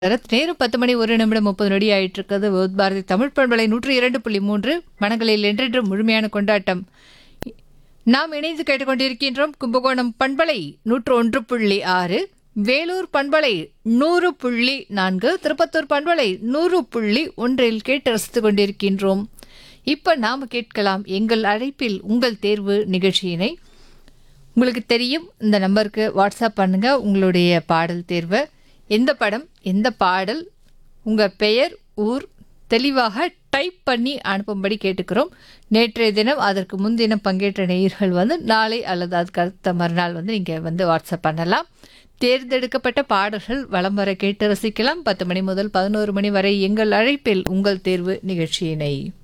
சரத் நேரம் பத்து மணி ஒரு நிமிடம் முப்பது நொடி ஆயிட்டு இருக்கிறது வித் பாரதி தமிழ் பண்பலை நூற்றி இரண்டு புள்ளி மூன்று மனங்களில் என்றென்றும் முழுமையான கொண்டாட்டம் நாம் இணைந்து கேட்டுக்கொண்டிருக்கின்றோம் கும்பகோணம் பண்பலை நூற்று ஒன்று புள்ளி ஆறு வேலூர் பண்பலை நூறு புள்ளி நான்கு திருப்பத்தூர் பண்பலை நூறு புள்ளி ஒன்றில் கேட்டு ரசித்துக் கொண்டிருக்கின்றோம் இப்ப நாம கேட்கலாம் எங்கள் அழைப்பில் உங்கள் தேர்வு நிகழ்ச்சியினை உங்களுக்கு தெரியும் இந்த நம்பருக்கு வாட்ஸ்அப் பண்ணுங்க உங்களுடைய பாடல் தேர்வை எந்த படம் எந்த பாடல் உங்கள் பெயர் ஊர் தெளிவாக டைப் பண்ணி அனுப்பும்படி கேட்டுக்கிறோம் நேற்றைய தினம் அதற்கு முன்தினம் பங்கேற்ற நேயர்கள் வந்து நாளை அல்லது அதுக்கு அடுத்த மறுநாள் வந்து நீங்கள் வந்து வாட்ஸ்அப் பண்ணலாம் தேர்ந்தெடுக்கப்பட்ட பாடல்கள் வலம் வர கேட்டு ரசிக்கலாம் பத்து மணி முதல் பதினோரு மணி வரை எங்கள் அழைப்பில் உங்கள் தேர்வு நிகழ்ச்சியினை